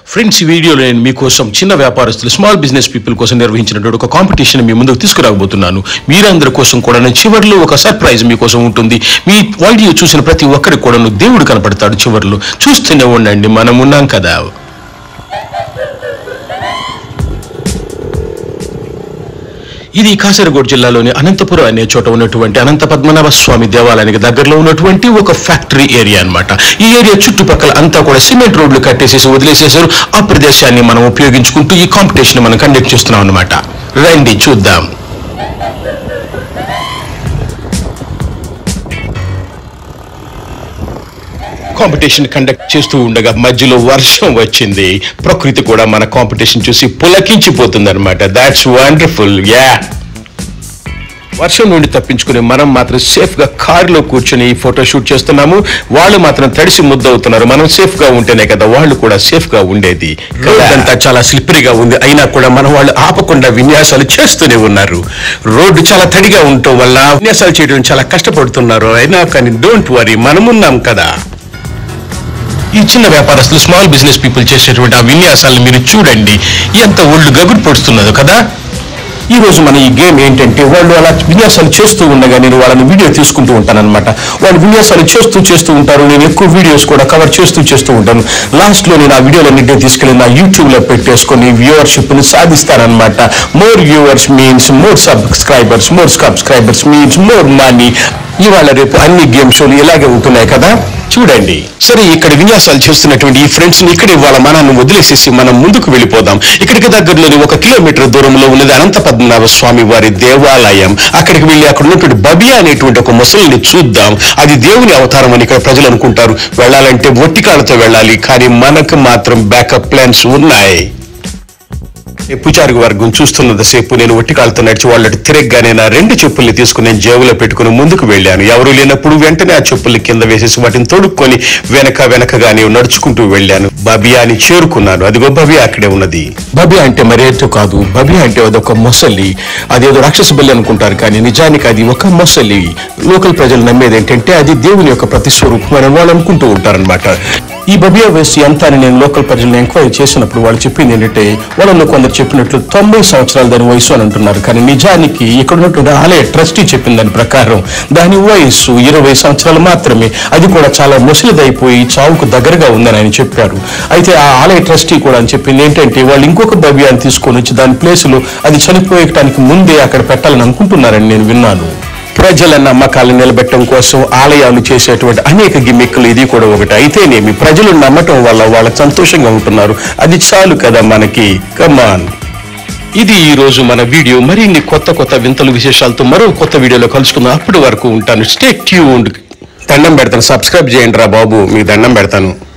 friends ఈ వీడియోలో నేను మీకోసం చిన్న వ్యాపారస్తులు స్మాల్ బిజినెస్ పీపుల్ కోసం నిర్వహించినటువంటి ఒక కాంపిటీషన్ మీ ముందుకు తీసుకురాబోతున్నాను మీరందరి కోసం కూడా చివరిలో ఒక సర్ప్రైజ్ మీకోసం ఉంటుంది మీ వీడియో చూసిన ప్రతి ఒక్కరికి కూడా దేవుడు కనపడతాడు చివరిలో చూస్తూనే ఉండండి మనం ఉన్నాం కదా ఇది కాసరగోడు జిల్లాలోని అనంతపురం అనే చోట ఉన్నటువంటి అనంత పద్మనాభ స్వామి దేవాలయానికి దగ్గరలో ఉన్నటువంటి ఒక ఫ్యాక్టరీ ఏరియా అన్నమాట ఈ ఏరియా చుట్టుపక్కల అంతా కూడా సిమెంట్ రోడ్లు కట్టేసేసి వదిలేసేసారు ఆ ప్రదేశాన్ని మనం ఉపయోగించుకుంటూ ఈ కాంపిటీషన్ మనం కండక్ట్ చేస్తున్నాం అన్నమాట రండి చూద్దాం కాంపిటీషన్ కండక్ట్ చేస్తూ ఉండగా మధ్యలో వర్షం వచ్చింది ప్రకృతి కూడా మన కాంపిటీషన్ చూసి పులకించిపోతుంది అనమాట దాట్స్ వండర్ఫుల్ యా వర్షం నుండి తప్పించుకుని మనం మాత్రం సేఫ్ గా కారులో కూర్చొని ఈ ఫోటో షూట్ చేస్తున్నాము వాళ్ళు మాత్రం తడిసి ముద్దవుతున్నారు మనం సేఫ్ గా ఉంటేనే కదా వాళ్ళు కూడా సేఫ్ గా ఉండేది రోడ్ అంతా చాలా స్లిప్పరీగా ఉంది అయినా కూడా మన వాళ్ళు ఆపకుండా విన్యాసాలు చేస్తూనే ఉన్నారు రోడ్డు చాలా తడిగా ఉండటం వల్ల విన్యాసాలు చేయడం చాలా కష్టపడుతున్నారు అయినా కానీ డోంట్ వరీ మనమున్నాం కదా ఈ చిన్న వ్యాపారస్తులు స్మాల్ బిజినెస్ పీపుల్ చేసేటువంటి ఆ విన్యాసాలను మీరు చూడండి ఎంత ఒళ్ళు గగురు పడుతున్నదో కదా ఈ రోజు మన ఈ గేమ్ ఏంటంటే వాళ్ళు అలా విన్యాసాలు చేస్తూ ఉండగా నేను వాళ్ళని వీడియో తీసుకుంటూ ఉంటానన్నమాట వాళ్ళు విన్యాసాలు చేస్తూ చేస్తూ ఉంటారు నేను ఎక్కువ వీడియోస్ కూడా కవర్ చేస్తూ చేస్తూ ఉంటాను లాస్ట్ లో నేను ఆ వీడియోలన్నింటినీ తీసుకెళ్లి నా యూట్యూబ్ లో పెట్టేసుకొని వ్యూవర్షిప్ ని సాధిస్తానన్నమాట more viewers means more subscribers more subscribers means more money ఇవాళ రేపు అన్ని గేమ్ షోలు ఇలాగే ఉంటున్నాయి కదా చూడండి సరే ఇక్కడ విన్యాసాలు చేస్తున్నటువంటి ఈ ఫ్రెండ్స్ ని ఇక్కడ ఇవాళ మనల్ని వదిలేసేసి మనం ముందుకు వెళ్ళిపోదాం ఇక్కడికి దగ్గరలోని ఒక కిలోమీటర్ దూరంలో ఉన్నది అనంత పద్మనాభ స్వామి వారి దేవాలయం అక్కడికి వెళ్ళి అక్కడ ఉన్నటువంటి బబియా అనేటువంటి ఒక ముసలిని చూద్దాం అది దేవుని అవతారం అని ఇక్కడ ప్రజలు అనుకుంటారు వెళ్ళాలంటే ఒట్టికాలతో వెళ్ళాలి కానీ మనకు మాత్రం బ్యాకప్ ప్లాన్స్ ఉన్నాయి ఈ పూజారి వర్గం చూస్తున్నంతసేపు నేను ఒట్టికాలతో నడిచి వాళ్ళకి తిరగగానే నా రెండు చెప్పుల్ని తీసుకుని నేను జేబులో పెట్టుకుని ముందుకు వెళ్ళాను ఎవరు లేనప్పుడు వెంటనే ఆ చెప్పుల్ని కింద వేసేసి వాటిని తొడుక్కొని వెనక వెనకగానే నడుచుకుంటూ వెళ్ళాను బబియాని చేరుకున్నాను అదిగో బబియా అక్కడే ఉన్నది బబియా అంటే మరేటో కాదు బబియా అంటే అదొక మొసలి అదేదో రాక్షస బలి అనుకుంటారు కానీ నిజానికి అది ఒక మొసలి లోకల్ ప్రజలు నమ్మేది ఏంటంటే అది దేవుని యొక్క ప్రతిస్వరూపం అని వాళ్ళు అనుకుంటూ ఉంటారన్నమాట ఈ బబియా వేసి అంతా అని నేను లోకల్ ప్రజలను ఎంక్వైరీ చేసినప్పుడు వాళ్ళు చెప్పింది ఏంటంటే వాళ్ళలో కొందరు చెప్పినట్లు తొంభై సంవత్సరాల దాని వయసు అని అంటున్నారు కానీ నిజానికి ఇక్కడ ఉన్నటువంటి ఆలయ ట్రస్టీ చెప్పిన దాని ప్రకారం దాని వయస్సు ఇరవై సంవత్సరాలు మాత్రమే అది కూడా చాలా ముసలిదైపోయి చావుకు దగ్గరగా ఉందని ఆయన చెప్పారు అయితే ఆ ఆలయ ట్రస్టీ కూడా అని చెప్పింది ఏంటంటే వాళ్ళు ఇంకొక బబియాన్ని తీసుకొని వచ్చి దాని ప్లేసులో అది చనిపోయటానికి ముందే అక్కడ పెట్టాలని అనుకుంటున్నారని నేను విన్నాను ప్రజల నమ్మకాలను నిలబెట్టడం కోసం ఆలయాలు చేసేటువంటి అనేక గిమ్మిక్కులు ఇది కూడా ఒకటి అయితేనేమి ప్రజలు నమ్మటం వల్ల వాళ్ళ సంతోషంగా ఉంటున్నారు అది చాలు కదా మనకి కమాన్ ఇది ఈ రోజు మన వీడియో మరిన్ని కొత్త కొత్త వింతలు విశేషాలతో మరో కొత్త వీడియోలో కలుసుకుందాం అప్పటి వరకు ఉంటాను స్టే ట్యూన్డ్ దండం పెడతాను సబ్స్క్రైబ్ చేయండి రా బాబు మీకు దండం పెడతాను